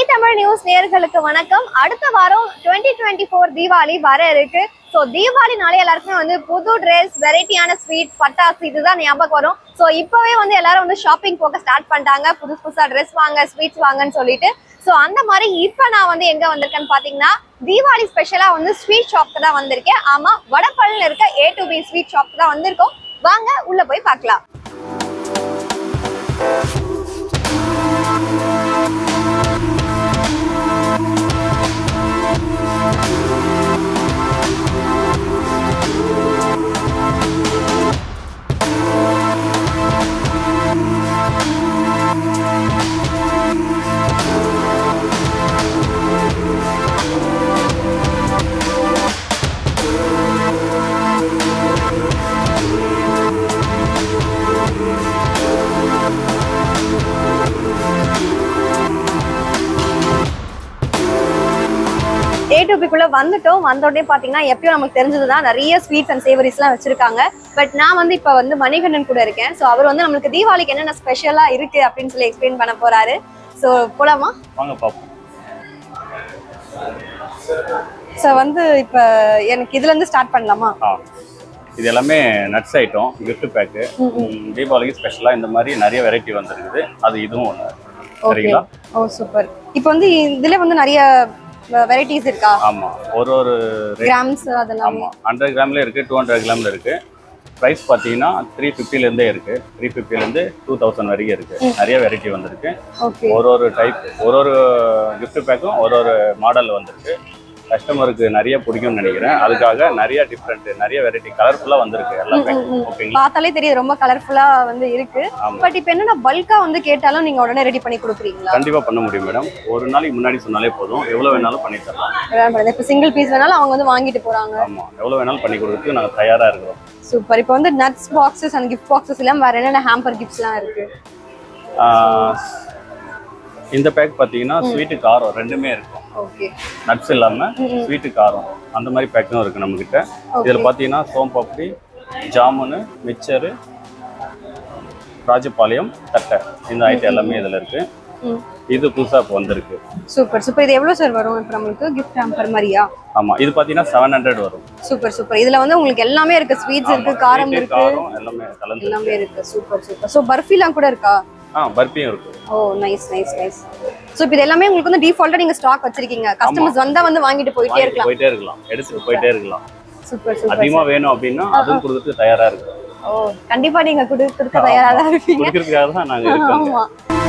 Tamil news நேயர்களுக்கு வணக்கம் அடுத்த வாரம் 2024 டுவெண்ட்டி ஃபோர் தீபாவளி வர இருக்கு ஸோ தீபாவளினாலே எல்லாருக்குமே வந்து புது ட்ரெஸ் வெரைட்டியான ஸ்வீட்ஸ் பட்டாசு இதுதான் ஞாபகம் வரும் ஸோ இப்போவே வந்து எல்லாரும் வந்து ஷாப்பிங் போக ஸ்டார்ட் பண்ணிட்டாங்க புதுசு புதுசா ட்ரெஸ் வாங்க ஸ்வீட்ஸ் வாங்கன்னு சொல்லிட்டு ஸோ அந்த மாதிரி இப்போ நான் வந்து எங்க வந்திருக்கேன்னு பார்த்தீங்கன்னா தீபாவளி ஸ்பெஷலாக வந்து ஸ்வீட் ஷாப்க்கு தான் வந்திருக்கேன் ஆமா வடப்பழனில் இருக்க ஏ டு பி ஸ்வீட் ஷாப்க்கு தான் வந்திருக்கோம் வாங்க உள்ள போய் பார்க்கலாம் ஏ டு பிக்குள்ள வந்துட்டோம் வந்த உடனே பாத்தீங்கன்னா எப்பயும் நமக்கு தெரிஞ்சதுதான் நிறைய ஸ்வீட்ஸ் அண்ட் சேவரிஸ் எல்லாம் வச்சிருக்காங்க பட் நான் வந்து இப்ப வந்து மணிகண்டன் கூட இருக்கேன் ஸோ அவர் வந்து நம்மளுக்கு தீபாவளிக்கு என்னென்ன ஸ்பெஷலா இருக்கு அப்படின்னு சொல்லி எக்ஸ்பிளைன் பண்ண போறாரு ஸோ போலாமா வாங்க பார்ப்போம் ஸோ வந்து இப்ப எனக்கு இதுல இருந்து ஸ்டார்ட் பண்ணலாமா ஆ இது எல்லாமே நட்ஸ் ஐட்டம் gift பேக்கு தீபாவளிக்கு ஸ்பெஷலாக இந்த மாதிரி நிறைய வெரைட்டி வந்திருக்குது அது இதுவும் ஒன்று ஓகே சரிங்களா ஓ சூப்பர் இப்போ வந்து இதுல வந்து நிறைய வெரைட்டிஸ் இருக்கா ஆமாம் ஒரு ஒரு கிராம்ஸ் அதெல்லாம் ஆமாம் ஹண்ட்ரட் கிராம்ல இருக்குது டூ ஹண்ட்ரட் கிராமில் இருக்குது ப்ரைஸ் பார்த்தீங்கன்னா த்ரீ ஃபிஃப்டிலேருந்தே இருக்குது த்ரீ ஃபிஃப்டிலேருந்து டூ தௌசண்ட் வரைக்கும் இருக்குது நிறைய வெரைட்டி வந்திருக்கு ஓகே ஒரு ஒரு டைப் ஒரு ஒரு gift பேக்கும் ஒரு ஒரு மாடல் வந்திருக்கு கஸ்டமருக்கு நிறைய பிடிக்கும்னு நினைக்கிறேன் அதுக்காக நிறைய டிஃப்ரெண்ட் நிறைய வெரைட்டி கலர்ஃபுல்லாக வந்திருக்கு எல்லா பேக்கும் ஓகேங்களா பார்த்தாலே தெரியுது ரொம்ப கலர்ஃபுல்லா வந்து இருக்கு ஆமாம் பட் இப்போ என்னன்னா பல்கா வந்து கேட்டாலும் நீங்க உடனே ரெடி பண்ணி கொடுக்குறீங்களா கண்டிப்பா பண்ண முடியும் மேடம் ஒரு நாளைக்கு முன்னாடி சொன்னாலே போதும் எவ்வளவு வேணாலும் பண்ணி தரலாம் இப்போ சிங்கிள் பீஸ் வேணாலும் அவங்க வந்து வாங்கிட்டு போறாங்க ஆமா எவ்வளவு வேணாலும் பண்ணி கொடுக்கறதுக்கு நாங்க தயாரா இருக்கிறோம் சூப்பர் இப்போ வந்து nuts boxes and gift boxes எல்லாம் வேற என்னென்ன ஹேம்பர் கிஃப்ட்ஸ்லாம் இருக்கு ஆஹ் இந்த பேக் பாத்தீங்கன்னா ஸ்வீட்டு காரம் ரெண்டுமே இருக்கும் ஓகே நட்ஸ் இல்லாம ஸ்வீட்டு காரம் அந்த மாதிரி பேக்கும் இருக்கு நம்ம கிட்ட இதுல பாத்தீங்கன்னா சோம் பப்படி ஜாமுனு மிக்சரு ராஜபாளையம் தட்டை இந்த ஐட்டம் எல்லாமே இதுல இருக்கு இது புதுசா இப்போ வந்திருக்கு சூப்பர் சூப்பர் இது எவ்வளவு சார் வரும் இப்போ நம்மளுக்கு கிஃப்ட் ஹேம்பர் மாதிரியா ஆமா இது பாத்தீங்கன்னா செவன் ஹண்ட்ரட் வரும் சூப்பர் சூப்பர் இதுல வந்து உங்களுக்கு எல்லாமே இருக்கு ஸ்வீட்ஸ் இருக்கு காரம் sweet, இருக்கு காரம் எல்லாமே கலந்து எல்லாமே இருக்கு சூப்பர் சூப்பர் ஸோ பர்ஃபிலாம் கூட இருக்கா ஆ பர்பியும் இருக்கு oh nice nice nice so இப்போ இது எல்லாமே உங்களுக்கு வந்து டிஃபால்ட்டா நீங்க ஸ்டாக் வச்சிருக்கீங்க கஸ்டமர்ஸ் வந்தா வந்து வாங்கிட்டு போயிட்டே வாங்கிட்டு இருக்கலாம் போயிட்டே இருக்கலாம் எடுத்துட்டு போயிட்டே இருக்கலாம் சூப்பர் சூப்பர் அதிகமா வேணும் அப்படின்னா அதுவும் கொடுக்கறதுக்கு தயாரா இருக்கு ஓ கண்டிப்பா நீங்க குடு கொடுக்க தயாரா தான் இருப்பீங்க கொடுக்கறதுக்காக தான் நாங்க இருக்கோம் ஆமா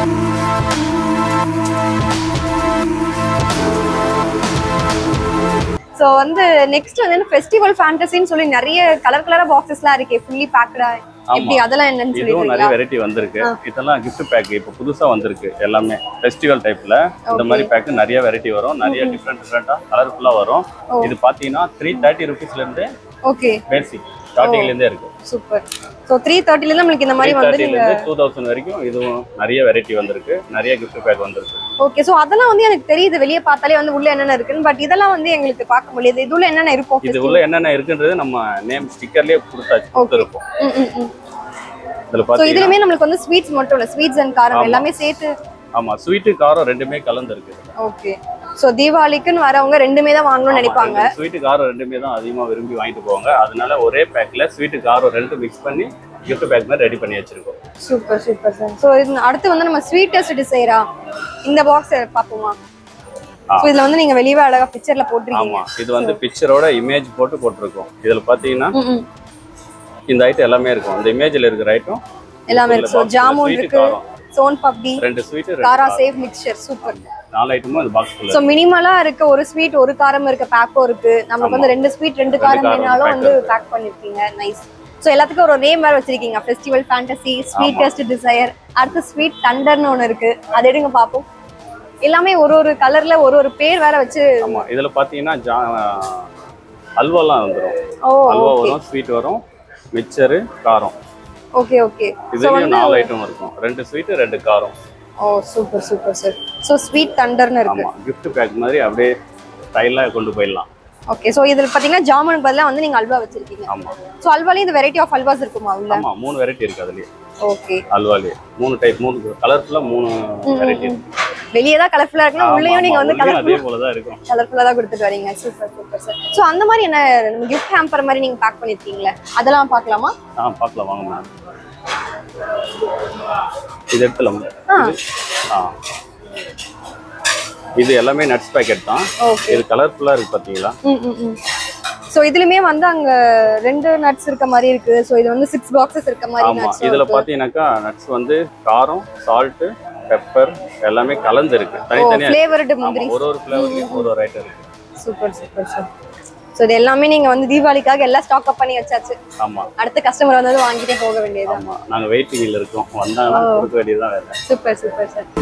சோ வந்து நெக்ஸ்ட் வந்து ஃபெஸ்டிவல் ஃபேண்டசின்னு சொல்லி நிறைய கலர் கலரா பாக்ஸஸ்லாம் இருக்கே ஃபுல்லி பேக்டா எப்படி அதெல்லாம் என்னன்னு இதுவும் நிறைய சொல்லிடுறீங்களா வெரைட்டி வந்திருக்கு இதெல்லாம் gift பேக் இப்போ புதுசா வந்திருக்கு எல்லாமே ஃபெஸ்டிவல் டைப்ல இந்த மாதிரி பேக் நிறைய வெரைட்டி வரும் நிறைய டிஃப்ரெண்ட் டிஃப்ரெண்டா கலர்ஃபுல்லா வரும் இது பாத்தீங்கன்னா த்ரீ தேர்ட்டி ருபீஸ்ல இருந்து ஓகே பேசிக் ஸ்டார்டிங்ல இருந்தே இருக்கு சூப்பர் சோ த்ரீ தேர்ட்டில இருந்து நம்மளுக்கு இந்த த்ரீ மாதிரி வந்து தேர்ட்டில நீங்க இருந்து டூ தௌசண்ட் வரைக்கும் இதுவும் நிறைய வெரைட்டி வந்திருக்கு நிறைய gift பேக் வந்திருக்கு ஓகே சோ அதெல்லாம் வந்து எனக்கு தெரியுது வெளியே பார்த்தாலே வந்து உள்ள என்னென்ன இருக்குன்னு பட் இதெல்லாம் வந்து எங்களுக்கு பார்க்க முடியாது இதுல என்னென்ன இருக்கும் இது உள்ள என்னென்ன இருக்குன்றது நம்ம நேம் ஸ்டிக்கர்லயே கொடுத்தாச்சு கொடுத்துருப்போம் ம், ம், ம். இதுல சோ பாத்தீங்கன்னா இதுலயுமே நம்மளுக்கு வந்து ஸ்வீட்ஸ் மட்டும் இல்ல ஸ்வீட்ஸ் அண்ட் காரம் எல்லாமே சேர்த்து ஆமா ஸ்வீட்டு காரம் ரெண்டுமே கலந்து இருக்கு ஓகே சோ தீபாவளிக்குன்னு வரவங்க ரெண்டுமே தான் வாங்கணும்னு நினைப்பாங்க ஸ்வீட்டு காரம் ரெண்டுமே தான் அதிகமா விரும்பி வாங்கிட்டு போவாங்க அதனால ஒரே பேக்ல ஸ்வீட்டு காரம் ரெண்டு மிக்ஸ் பண்ணி gift பேக் மாதிரி ரெடி பண்ணி வச்சிருக்கோம் சூப்பர் சூப்பர் சார் ஸோ இது அடுத்து வந்து நம்ம ஸ்வீட்டஸ்ட் டிசைரா இந்த பாக்ஸ் பார்ப்போமா ஆ. ஸோ இதுல வந்து நீங்க வெளியவே அழகா பிக்சர்ல போட்டிருக்கீங்க ஆமா இது வந்து பிக்சரோட இமேஜ் போட்டு போட்டிருக்கோம் இதுல பாத்தீங்கன்னா ம், ம். இந்த ஐட்டம் எல்லாமே இருக்கும் இந்த இமேஜ்ல இருக்கிற ஐட்டம் எல்லாமே இருக்கு ஸோ ஜாமுன் ஸ்வீட்டு இருக்கு காரம் சோன் பப்டி ரெண்டு ஸ்வீட்டு காரா சேவ் மிக்சர் சூப்பர் நாலு ஐட்டமும் இந்த பாக்ஸ் குள்ள ஸோ மினிமலா இருக்க ஒரு ஸ்வீட் ஒரு காரம் இருக்க பேக்கும் இருக்கு நமக்கு வந்து ரெண்டு ஸ்வீட் ரெண்டு காரம் காரம் வேணாலும் pack வந்து பேக் பண்ணிருக்கீங்க நைஸ் ஸோ எல்லாத்துக்கும் ஒரு நேம் வேற வச்சிருக்கீங்க ஃபெஸ்டிவல் ஃபேண்டசி ஸ்வீட்டஸ்ட் டிசையர் அடுத்து ஸ்வீட் தண்டர்னு ஒன்று இருக்கு அது எடுங்க பார்ப்போம் எல்லாமே ஒரு ஒரு கலர்ல ஒரு ஒரு பேர் வேற வச்சு ஆமா இதுல பாத்தீங்கன்னா ஜா அல்வாலாம் வந்துடும் ஓ அல்வா வரும் ஸ்வீட் வரும் மிக்சரு காரம் ஓகே ஓகே இதுலயும் நாலு ஐட்டம் இருக்கும் ரெண்டு ஸ்வீட்டு ரெண்டு காரம் oh super super sir so sweet தண்டர்னு இருக்கு ஆமா gift பேக் மாதிரி அப்படியே ஸ்டைலா கொண்டு போயிடலாம் ஓகே ஸோ இதில் பார்த்தீங்கன்னா ஜாமுன் பதிலாக வந்து நீங்கள் அல்வா வச்சிருக்கீங்க ஆமா ஸோ அல்வாலேயும் இந்த வெரைட்டி ஆஃப் அல்வாஸ் இருக்குமா உள்ள ஆமா மூணு வெரைட்டி இருக்கு அதுலயே ஓகே அல்வாலயே மூணு டைப் மூணு கலர்ஸ்ல மூணு வெரைட்டி இருக்கு வெளியே தான் கலர்ஃபுல்லா இருக்குன்னா உள்ளேயும் நீங்க வந்து ஆமா, உள்ளேயும் அதே கலர்ஃபுல் போல தான் இருக்கும் கலர்ஃபுல்லா தான் கொடுத்துட்டு வரீங்க சூப்பர் சூப்பர் சார் ஸோ அந்த மாதிரி என்ன கிஃப்ட் ஹேம்பர் மாதிரி நீங்க பேக் பண்ணிருக்கீங்களே அதெல்லாம் பார்க்கலாமா ஆ பார்க்கலாம் வாங்க மேம் இது எடுத்துலாம் ஆ. ஆ இது எல்லாமே நட்ஸ் பேக்கெட் தான் ஓகே இது கலர்ஃபுல்லா இருக்கு பாத்தீங்களா ம் ம் ம் ஸோ இதுலயுமே வந்து அங்க ரெண்டு நட்ஸ் இருக்க மாதிரி இருக்கு ஸோ இது வந்து சிக்ஸ் பாக்ஸஸ் இருக்க மாதிரி ஆமா நட்ஸ் இதுல பாத்தீங்கன்னாக்கா நட்ஸ் வந்து காரம் சால்ட் பெப்பர் எல்லாமே கலந்து இருக்கு ஓ தனித்தனியா ஃபிளேவர்டு ஆமா, முந்திரி ஒரு ஒரு ஃபிளேவர்லயும் ஒரு ஒரு ஐட்டம் இருக்கு சூப்பர் சூப்பர் சார் ஸோ இது எல்லாமே நீங்க வந்து தீபாவளிக்காக எல்லாம் ஸ்டாக் அப் பண்ணி வச்சாச்சு ஆமா அடுத்த கஸ்டமர் வந்தது வாங்கிட்டே போக வேண்டியது ஆமா நாங்க வெயிட்டிங்ல இருக்கோம் வந்தாங்கன்னா கொடுக்க வேண்டியதுதான் வேலை சூப்பர் சூப்பர் சார்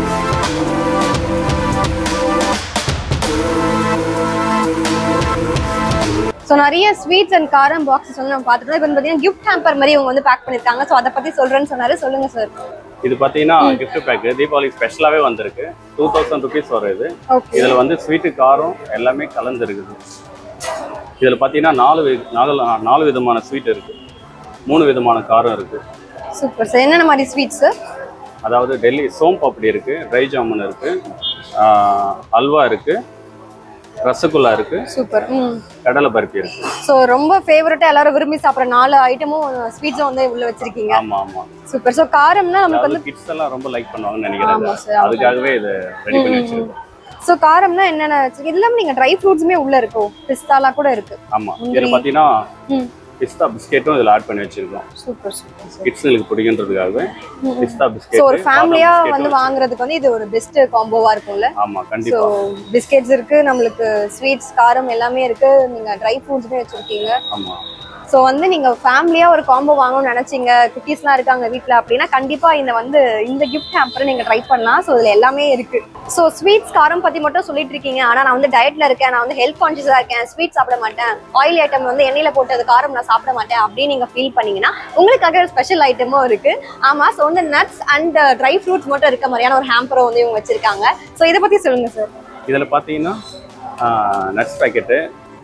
ஸோ நிறைய ஸ்வீட்ஸ் அண்ட் காரம் பாக்ஸஸ் வந்து நம்ம பார்த்துட்டோம் இப்போ வந்து பார்த்தீங்கன்னா கிஃப்ட் ஹேம்பர் மாதிரி இவங்க வந்து பேக் பண்ணிருக்காங்க ஸோ அதை பத்தி சொல்றேன்னு சொன்னாரு சொல்லுங்க சார் இது பாத்தீங்கன்னா gift பேக் தீபாவளி ஸ்பெஷலாவே வந்திருக்கு டூ தௌசண்ட் ருபீஸ் வரும் இது ஓகே இதுல வந்து ஸ்வீட்டு காரம் எல்லாமே கலந்து இருக்குது இதுல பாத்தீங்கன்னா நாலு வி- நாலு நாலு விதமான ஸ்வீட் இருக்கு மூணு விதமான காரம் இருக்கு சூப்பர் சார் என்னென்ன மாதிரி ஸ்வீட்ஸ் சார் அதாவது டெல்லி சோம் பப்படி இருக்கு ட்ரை ஜாமுன் இருக்கு ஆஹ் அல்வா இருக்கு ரசகுல்லா இருக்கு சூப்பர் ம் கடலை பருப்பி இருக்கு ஸோ ரொம்ப ஃபேவரட்டா எல்லாரும் விரும்பி சாப்பிட்ற நாலு ஐட்டமும் ஸ்வீட்ஸும் வந்து உள்ள வச்சிருக்கீங்க ஆமா ஆமா சூப்பர் ஸோ காரம்னா நமக்கு வந்து அதாவது கிட்ஸ் எல்லாம் ரொம்ப லைக் பண்ணுவாங்கன்னு ஆமா நினைக்கிறேன் sir, ஆமா. அதுக்காகவே இது ரெடி பண்ணி வச்சிருக்கோம் ஸோ காரம்னா என்னென்ன வச்சிருக்கீங்க இது இல்லாம நீங்க ட்ரை ஃப்ரூட்ஸுமே உள்ள இருக்கும் பிஸ்தாலாம் கூட இருக்கு ஆமா இதுல பாத்தீங்கன்னா ம் பிஸ்தா பிஸ்கெட்டும் இதுல ஆட் பண்ணி வச்சிருக்கோம் சூப்பர் சூப்பர் சார் கிட்ஸுங்களுக்கு பிடிக்கின்றதுக்காகவே பிஸ்தா ஸோ பிஸ்கெட் ஒரு ஃபேமிலியா வந்து வாங்குறதுக்கு வந்து இது ஒரு பெஸ்ட் காம்போவா இருக்கும்ல ஆமா ஸோ கண்டிப்பா பிஸ்கெட்ஸ் இருக்கு நம்மளுக்கு ஸ்வீட்ஸ் காரம் எல்லாமே இருக்கு நீங்க ட்ரை ஃப்ரூட்ஸுமே வச்சிருக்கீங்க ஆமா ஸோ வந்து நீங்க ஃபேமிலியா ஒரு காம்போ வாங்கணும்னு நினைச்சீங்க குட்டீஸ்லாம் இருக்காங்க வீட்ல அப்படின்னா கண்டிப்பா இந்த வந்து இந்த கிஃப்ட் ஹேம்பரை நீங்க ட்ரை பண்ணலாம் ஸோ இதுல எல்லாமே இருக்கு ஸோ ஸ்வீட்ஸ் காரம் பத்தி மட்டும் சொல்லிட்டு இருக்கீங்க ஆனா நான் வந்து டயட்ல இருக்கேன் நான் வந்து ஹெல்த் கான்சியஸா இருக்கேன் ஸ்வீட் சாப்பிட மாட்டேன் ஆயில் ஐட்டம் வந்து எண்ணெயில போட்டது காரம் நான் சாப்பிட மாட்டேன் அப்படின்னு நீங்க ஃபீல் பண்ணீங்கன்னா உங்களுக்காக ஒரு ஸ்பெஷல் ஐட்டமும் இருக்கு ஆமா ஸோ வந்து நட்ஸ் அண்ட் ட்ரை ஃப்ரூட்ஸ் மட்டும் இருக்க மாதிரியான ஒரு ஹேம்பரை வந்து இவங்க வச்சிருக்காங்க ஸோ இதை பத்தி சொல்லுங்க சார் இதுல பாத்தீங்கன்னா நட்ஸ் பேக்கெட்டு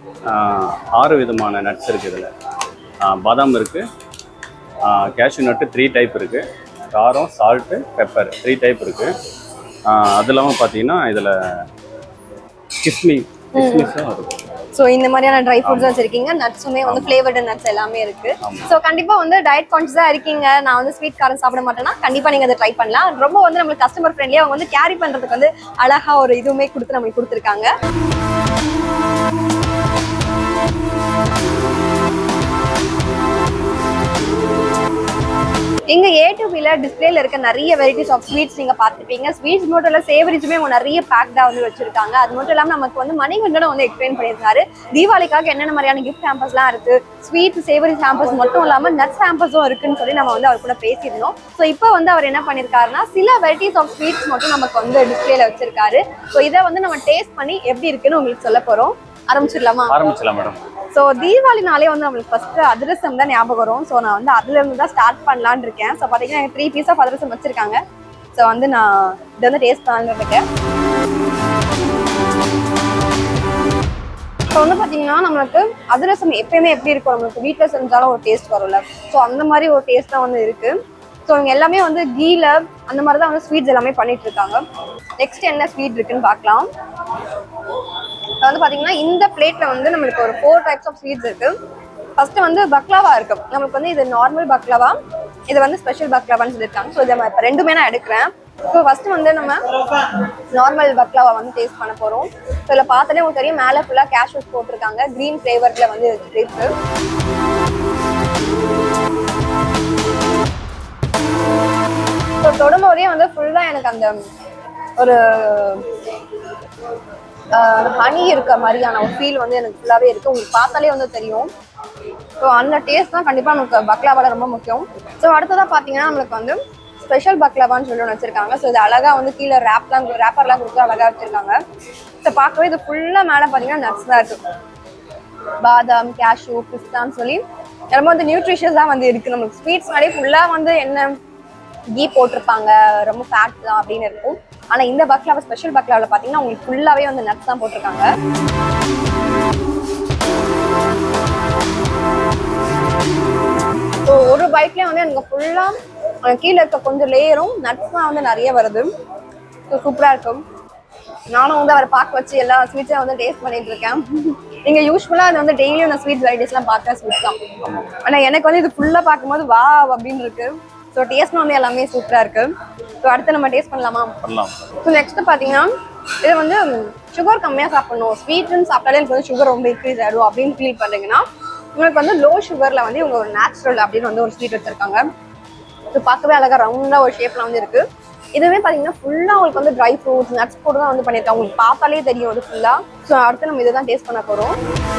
ஆறு விதமான நட்ஸ் இருக்கு இதுல ஆஹ் பாதாம் இருக்கு கேஷ்யூ நட்டு த்ரீ டைப் இருக்கு காரம் சால்ட்டு பெப்பர் த்ரீ டைப் இருக்கு ஆஹ் அது இல்லாமல் பார்த்தீங்கன்னா இதில் கிஸ்மி கிஸ்மிஸும் இருக்கு ஸோ இந்த மாதிரியான ட்ரை ஃப்ரூட்ஸ் வச்சிருக்கீங்க நட்ஸுமே வந்து ஃபிளேவர்டு நட்ஸ் எல்லாமே இருக்கு ஆமா. ஸோ கண்டிப்பா வந்து டயட் கான்ஷியஸா இருக்கீங்க நான் வந்து ஸ்வீட் காரம் சாப்பிட மாட்டேன்னா கண்டிப்பா நீங்க அதை ட்ரை பண்ணலாம் ரொம்ப வந்து நம்மளுக்கு கஸ்டமர் ஃப்ரெண்ட்லியா அவங்க வந்து கேரி பண்றதுக்கு வந்து அழகா ஒரு இதுவுமே கொடுத்து நம்மளுக்கு கொடுத்துருக்காங்க இங்க ஏ டு பில டிஸ்பிளேல இருக்க நிறைய வெரைட்டிஸ் ஆஃப் ஸ்வீட்ஸ் நீங்க பார்த்துப்பீங்க ஸ்வீட்ஸ் மட்டும் இல்ல சேவரிஸுமே அவங்க நிறைய பேக்டா வந்து வச்சிருக்காங்க அது மட்டும் இல்லாம நமக்கு வந்து மணிகண்டனும் வந்து எக்ஸ்பிளைன் பண்ணியிருக்காரு தீபாவளிக்காக என்னென்ன மாதிரியான கிஃப்ட் ஹேம்பர்ஸ்லாம் இருக்கு ஸ்வீட் சேவரி ஹேம்பர்ஸ் மட்டும் இல்லாம நட்ஸ் ஹேம்பர்ஸும் இருக்குன்னு சொல்லி நம்ம வந்து அவர் கூட பேசியிருந்தோம் ஸோ இப்போ வந்து அவர் என்ன பண்ணியிருக்காருன்னா சில வெரைட்டிஸ் ஆஃப் ஸ்வீட்ஸ் மட்டும் நமக்கு வந்து டிஸ்பிளேல வச்சிருக்காரு ஸோ இதை வந்து நம்ம டேஸ்ட் பண்ணி எப்படி இருக்குன்னு உங்களுக்கு சொல்ல போறோம் ஆரம்பிச்சிடலாமா ஆரம்பிச்சலாம் மேடம் ஸோ தீபாவளினாலே வந்து நம்மளுக்கு ஃபர்ஸ்ட் அதிரசம் தான் ஞாபகம் வரும் ஸோ நான் வந்து அதுல இருந்து தான் ஸ்டார்ட் பண்ணலான்னு இருக்கேன் ஸோ பார்த்தீங்கன்னா எனக்கு த்ரீ பீஸ் ஆஃப் அதிரசம் வச்சிருக்காங்க ஸோ வந்து நான் இதை வந்து டேஸ்ட் பண்ணலான்னு இருக்கேன் இப்போ வந்து பார்த்தீங்கன்னா நம்மளுக்கு அதிரசம் எப்பயுமே எப்படி இருக்கும் நம்மளுக்கு வீட்டில் செஞ்சாலும் ஒரு டேஸ்ட் வரும்ல ஸோ அந்த மாதிரி ஒரு டேஸ்ட் தான் வந்து இருக்கு ஸோ இவங்க எல்லாமே வந்து கீல அந்த மாதிரி தான் வந்து ஸ்வீட்ஸ் எல்லாமே பண்ணிட்டு இருக்காங்க நெக்ஸ்ட் என்ன ஸ்வீட் இருக்குன்னு பார்க்கலாம் இப்போ வந்து பாத்தீங்கன்னா இந்த பிளேட்ல வந்து நம்மளுக்கு ஒரு ஃபோர் டைப்ஸ் ஆஃப் ஸ்வீட்ஸ் இருக்கு ஃபர்ஸ்ட் வந்து பக்லாவா இருக்கு நம்மளுக்கு வந்து இது நார்மல் பக்லாவா இது வந்து ஸ்பெஷல் பக்லாவான்னு சொல்லியிருக்காங்க ஸோ இதை இப்போ ரெண்டுமே நான் எடுக்கிறேன் ஸோ ஃபர்ஸ்ட் வந்து நம்ம நார்மல் பக்லாவா வந்து டேஸ்ட் பண்ண போறோம் ஸோ இதில் பார்த்தாலே உங்களுக்கு தெரியும் மேலே ஃபுல்லாக கேஷ்யூஸ் போட்டிருக்காங்க க்ரீன் ஃப்ளேவர்ல வந்து இருக்கு ஸோ தொடும்போதே வந்து ஃபுல்லாக எனக்கு அந்த ஒரு ஹனி இருக்க மாதிரியான ஒரு ஃபீல் வந்து எனக்கு ஃபுல்லாகவே இருக்குது உங்களுக்கு பார்த்தாலே வந்து தெரியும் ஸோ அந்த டேஸ்ட் தான் கண்டிப்பாக நமக்கு பக்லாவால ரொம்ப முக்கியம் ஸோ அடுத்ததாக பார்த்தீங்கன்னா நம்மளுக்கு வந்து ஸ்பெஷல் பக்லாவான்னு சொல்லி ஒன்று வச்சிருக்காங்க ஸோ இது அழகாக வந்து கீழே ரேப்லாம் ரேப்பர்லாம் கொடுத்து அழகாக வச்சிருக்காங்க ஸோ பார்க்கவே இது ஃபுல்லாக மேலே பார்த்தீங்கன்னா நட்ஸ் தான் இருக்கு பாதாம் கேஷ்யூ பிஸ்தான்னு சொல்லி ரொம்ப வந்து நியூட்ரிஷியஸாக வந்து இருக்கு நம்மளுக்கு ஸ்வீட்ஸ் நிறைய ஃபுல்லாக வந்து என்ன கீ போட்டிருப்பாங்க ரொம்ப ஃபேட் தான் அப்படின்னு இருக்கும் ஆனால் இந்த பக்லாவை ஸ்பெஷல் பக்லாவில் பார்த்தீங்கன்னா உங்களுக்கு ஃபுல்லாகவே வந்து நட்ஸ் தான் போட்டிருக்காங்க ஸோ ஒரு பைக்லேயே வந்து எனக்கு ஃபுல்லாக கீழே இருக்க கொஞ்சம் லேயரும் நட்ஸ் தான் வந்து நிறைய வருது ஸோ சூப்பராக இருக்கும் நானும் வந்து அவரை பார்க்க வச்சு எல்லா ஸ்வீட்ஸையும் வந்து டேஸ்ட் பண்ணிட்டு இருக்கேன் நீங்க யூஸ்வலா அது வந்து டெய்லியும் நான் ஸ்வீட் வெரைட்டிஸ்லாம் பார்க்க ஸ்வீட்ஸ் தான் ஆனா எனக்கு வந்து இது ஃபுல்லா பார்க்கும்போது வா அப்படின்னு இருக்கு ஸோ டேஸ்ட் வந்து எல்லாமே சூப்பரா இருக்கு ஸோ அடுத்து நம்ம டேஸ்ட் பண்ணலாமா பண்ணலாம் ஸோ நெக்ஸ்ட் பார்த்தீங்கன்னா இது வந்து சுகர் கம்மியாக சாப்பிடணும் ஸ்வீட்னு சாப்பிட்டாலே எனக்கு வந்து சுகர் ரொம்ப இன்க்ரீஸ் ஆகிடும் அப்படின்னு ஃபீல் பண்ணுறீங்கன்னா உங்களுக்கு வந்து லோ சுகரில் வந்து இவங்க ஒரு நேச்சுரல் அப்படின்னு வந்து ஒரு ஸ்வீட் வச்சிருக்காங்க இது பார்க்கவே அழகாக ரவுண்டாக ஒரு ஷேப்பில் வந்து இருக்கு இதுவே பார்த்தீங்கன்னா ஃபுல்லாக உங்களுக்கு வந்து ட்ரை ஃப்ரூட்ஸ் நட்ஸ் போட்டு தான் வந்து பண்ணியிருக்காங்க உங்களுக்கு பார்த்தாலே தெரியும் அது ஃபுல்லாக ஸோ அடுத்து நம்ம இதை தான் டேஸ்ட் பண்ண போகிறோம்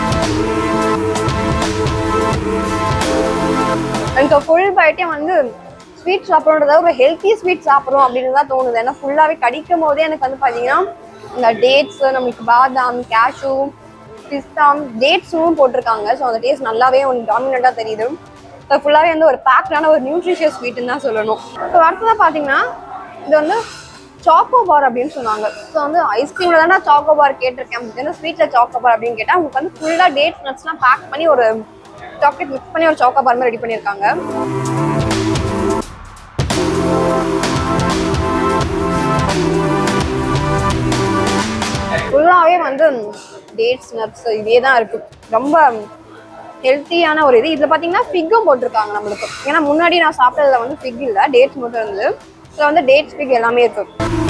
எனக்கு ஃபுல் பைட்டே வந்து ஸ்வீட் சாப்பிட்றத ஒரு ஹெல்த்தி ஸ்வீட் சாப்பிட்றோம் அப்படின்னு தான் தோணுது ஏன்னா ஃபுல்லாகவே கடிக்கும் போதே எனக்கு வந்து பார்த்தீங்கன்னா இந்த டேட்ஸ் நம்மளுக்கு பாதாம் கேஷு பிஸ்தா டேட்ஸும் போட்டிருக்காங்க ஸோ அந்த டேஸ்ட் நல்லாவே உங்களுக்கு டாமினண்ட்டாக தெரியுது ஸோ ஃபுல்லாகவே வந்து ஒரு பேக்டான ஒரு நியூட்ரிஷியஸ் ஸ்வீட்டுன்னு தான் சொல்லணும் ஸோ அடுத்ததாக பார்த்தீங்கன்னா இது வந்து சாக்கோ பார் அப்படின்னு சொன்னாங்க ஸோ வந்து ஐஸ்கிரீம்ல தானே சாக்கோ பார் கேட்டிருக்கேன் இது ஸ்வீட்ல சாக்கோ பார் அப்படின்னு கேட்டால் உங்களுக்கு வந்து ஃபுல்லாக டேட்ஸ் நட்ஸ்லாம் பேக் பண்ணி ஒரு சாக்லேட் மிக்ஸ் பண்ணி ஒரு சாக்கோ பார் மாதிரி ரெடி பண்ணியிருக்காங்க ஃபுல்லாகவே வந்து டேட்ஸ் நட்ஸ் இதே தான் இருக்கு ரொம்ப ஹெல்த்தியான ஒரு இது இதில் பார்த்தீங்கன்னா ஃபிக்கும் போட்டிருக்காங்க நம்மளுக்கு ஏன்னா முன்னாடி நான் சாப்பிட்டதுல வந்து ஃபிக் இல்லை டேட்ஸ் மட்டும் இருந்தது இதில் வந்து டேட்ஸ் ஃபிக் எல்லாமே இருக்கு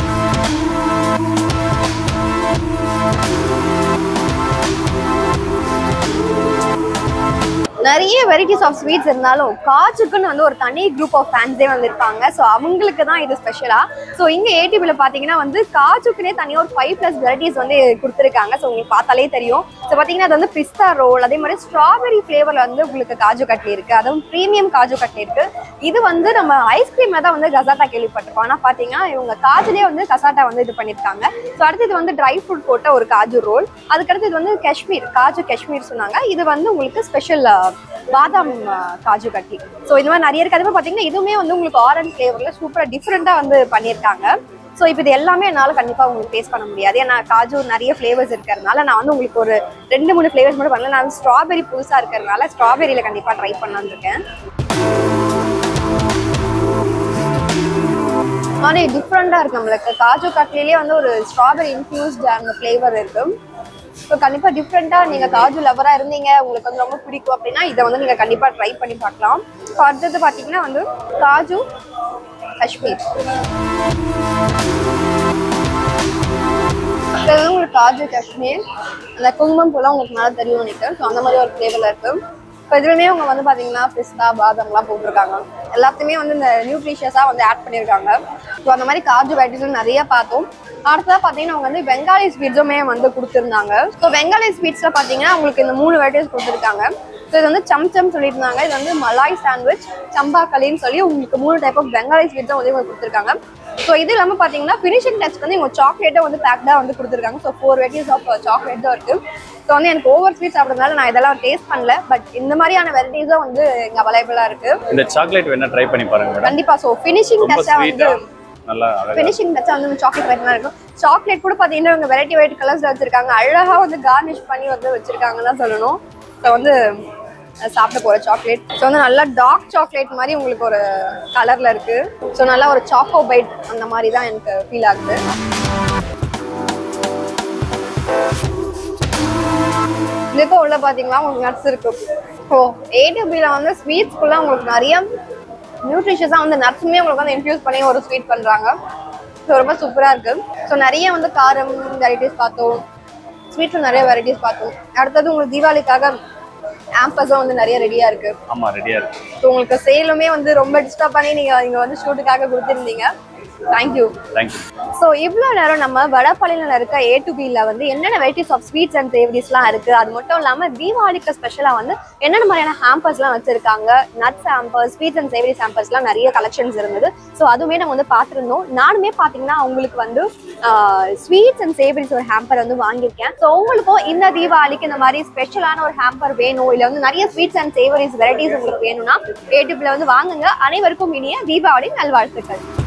நிறைய வெரைட்டிஸ் ஆஃப் ஸ்வீட்ஸ் இருந்தாலும் காஜுக்குன்னு வந்து ஒரு தனி குரூப் ஆஃப் ஃபேன்ஸே வந்து இருப்பாங்க ஸோ அவங்களுக்கு தான் இது ஸ்பெஷலா ஸோ இங்கே ஏடிபியில் பார்த்தீங்கன்னா வந்து காஜுக்குனே தனியாக ஒரு ஃபைவ் ப்ளஸ் வெரைட்டிஸ் வந்து கொடுத்துருக்காங்க ஸோ உங்களுக்கு பார்த்தாலே தெரியும் ஸோ பார்த்தீங்கன்னா அது வந்து பிஸ்தா ரோல் அதே மாதிரி ஸ்ட்ராபெரி ஃப்ளேவரில் வந்து உங்களுக்கு காஜு கட்லி இருக்கு அதுவும் ப்ரீமியம் காஜு கட்லி இருக்கு இது வந்து நம்ம ஐஸ்கிரீம்ல தான் வந்து கசாட்டா கேள்விப்பட்டிருக்கோம் ஆனால் பார்த்தீங்கன்னா இவங்க காஜுலேயே வந்து கசாட்டா வந்து இது பண்ணியிருக்காங்க ஸோ அடுத்து இது வந்து ட்ரை ஃப்ரூட் போட்ட ஒரு காஜு ரோல் அதுக்கடுத்து இது வந்து காஷ்மீர் காஜு காஷ்மீர் சொன்னாங்க இது வந்து உங்களுக்கு ஸ்பெஷல் பாதாம் அஹ், காஜு கட்லி ஸோ இந்த மாதிரி நிறைய இருக்கு அதே மாதிரி பார்த்தீங்கன்னா இதுவுமே வந்து உங்களுக்கு ஆரஞ்ச் ஃப்ளேவரில் சூப்பராக டிஃப்ரெண்ட்டாக வந்து பண்ணியிருக்காங்க ஸோ இப்போ இது எல்லாமே என்னால் கண்டிப்பாக உங்களுக்கு டேஸ்ட் பண்ண முடியாது ஏன்னா காஜு நிறைய ஃப்ளேவர்ஸ் இருக்கிறதுனால நான் வந்து உங்களுக்கு ஒரு ரெண்டு மூணு ஃப்ளேவர்ஸ் மட்டும் பண்ணல நான் ஸ்ட்ராபெரி புதுசாக இருக்கிறதுனால ஸ்ட்ராபெரியில் கண்டிப்பாக ட்ரை பண்ணலான்னு இருக்கேன் ஆனால் டிஃப்ரெண்ட்டாக இருக்கு நம்மளுக்கு காஜு கட்லிலே வந்து ஒரு ஸ்ட்ராபெரி இன்ஃபியூஸ்ட் அந்த ஃப்ளேவர் இருக்கு ஸோ கண்டிப்பாக டிஃப்ரெண்ட்டாக நீங்கள் காஜு லவராக இருந்தீங்க உங்களுக்கு வந்து ரொம்ப பிடிக்கும் அப்படின்னா இதை வந்து நீங்கள் கண்டிப்பாக ட்ரை பண்ணி பார்க்கலாம் ஸோ அடுத்தது பார்த்தீங்கன்னா வந்து காஜு காஷ்மீர் இது வந்து உங்களுக்கு காஜு காஷ்மீர் அந்த குங்குமம் பூலாம் உங்களுக்கு நல்லா தெரியும் நினைக்கிறேன் ஸோ அந்த மாதிரி ஒரு ஃப்ளேவரில் இருக்கு இப்போ இதுலையுமே அவங்க வந்து பார்த்தீங்கன்னா பிஸ்தா பாதாம்லாம் போட்டிருக்காங்க எல்லாத்தையுமே வந்து இந்த நியூட்ரிஷியஸாக வந்து ஆட் பண்ணியிருக்காங்க ஸோ அந்த மாதிரி காஜு வெரைட்டிஸும் நிறைய பார்த்தோம் அடுத்ததாக பார்த்தீங்கன்னா அவங்க வந்து பெங்காலி ஸ்வீட்ஸுமே வந்து கொடுத்துருந்தாங்க ஸோ பெங்காலி ஸ்வீட்ஸில் பார்த்தீங்கன்னா உங்களுக்கு இந்த மூணு வெரைட்டிஸ் கொடுத்துருக்காங்க ஸோ இது வந்து சம்சம் சொல்லியிருந்தாங்க இது வந்து மலாய் சாண்ட்விச் சம்பா களின்னு சொல்லி உங்களுக்கு மூணு டைப் ஆஃப் பெங்காலி ஸ்வீட் தான் வந்து இவங்க கொடுத்துருக்காங்க ஸோ இது இல்லாமல் பார்த்தீங்கன்னா ஃபினிஷிங் டச்சுக்கு வந்து இவங்க சாக்லேட்டை வந்து பேக்டாக வந்து கொடுத்துருக்காங்க so four varieties of chocolate தான் இருக்குது ஸோ வந்து எனக்கு ஓவர் ஸ்வீட் சாப்பிட்றதுனால நான் இதெல்லாம் டேஸ்ட் பண்ணல பட் இந்த மாதிரியான வெரைட்டிஸும் வந்து இங்கே அவைலபிளாக இருக்குது இந்த சாக்லேட் வேணா ட்ரை பண்ணி பாருங்க மேடம் கண்டிப்பாக ஸோ ஃபினிஷிங் ரொம்ப டச்சாக ஸ்வீட்டா வந்து நல்லா அழகா ஃபினிஷிங் டச்சா வந்து சாக்லேட் வெரைட்டி இருக்கும் சாக்லேட் கூட பார்த்தீங்கன்னா இவங்க வெரைட்டி வெரைட்டி கலர்ஸ்ல வச்சிருக்காங்க அழகா வந்து கார்னிஷ் பண்ணி வந்து வச்சிருக்காங்கன்னு தான் சொல்லணும் ஸோ வந்து அஹ், சாப்பிட போற சாக்லேட் ஸோ வந்து நல்லா டார்க் சாக்லேட் மாதிரி உங்களுக்கு ஒரு கலர்ல இருக்கு ஸோ நல்லா ஒரு சாக்கோ பைட் அந்த மாதிரி தான் எனக்கு ஃபீல் ஆகுது இதுக்கும் உள்ள பாத்தீங்கன்னா உங்களுக்கு நட்ஸ் இருக்கு ஓ ஏடிபியில் வந்து ஸ்வீட்ஸ்க்குள்ள உங்களுக்கு நிறைய நியூட்ரிஷியஸாக வந்து நட்ஸுமே உங்களுக்கு வந்து இன்ஃபியூஸ் பண்ணி ஒரு ஸ்வீட் பண்ணுறாங்க ஸோ ரொம்ப சூப்பராக இருக்கு ஸோ நிறைய வந்து காரம் வெரைட்டிஸ் பார்த்தோம் ஸ்வீட்ஸும் நிறைய வெரைட்டிஸ் பார்த்தோம் அடுத்தது உங்களுக்கு தீபாவளிக்காக ஆம்பஸும் வந்து நிறைய ரெடியாக இருக்கு ஆமா ரெடியா இருக்கு ஸோ உங்களுக்கு சேலுமே வந்து ரொம்ப டிஸ்டர்ப் பண்ணி நீங்கள் இங்கே வந்து ஷூட்டுக்காக கொடுத்துருந்தீங்க தேங்க்யூ தேங்க்யூ ஸோ இவ்வளோ நேரம் நம்ம வடபழனியில் இருக்க ஏ டு பியில் வந்து என்னென்ன வெரைட்டிஸ் ஆஃப் ஸ்வீட்ஸ் அண்ட் சேவரிஸ்லாம் இருக்குது அது மட்டும் இல்லாமல் தீபாவளிக்கு ஸ்பெஷலாக வந்து என்னென்ன மாதிரியான ஹாம்பர்ஸ்லாம் வச்சுருக்காங்க nuts hampers sweets and savouries ஹாம்பர்ஸ்லாம் நிறைய கலெக்ஷன்ஸ் இருந்தது ஸோ அதுவுமே நம்ம வந்து பார்த்துருந்தோம் நானுமே பார்த்தீங்கன்னா உங்களுக்கு வந்து ஸ்வீட்ஸ் அண்ட் சேவரிஸ் ஒரு ஹேம்பர் வந்து வாங்கியிருக்கேன் ஸோ உங்களுக்கும் இந்த தீபாவளிக்கு இந்த மாதிரி ஸ்பெஷலான ஒரு ஹேம்பர் வேணும் இல்லை வந்து நிறைய ஸ்வீட்ஸ் அண்ட் சேவரிஸ் வெரைட்டிஸ் உங்களுக்கு வேணும்னா ஏ டு வந்து வாங்குங்க அனைவருக்கும் இனிய தீபாவளி நல்வாழ்த்துக்கள்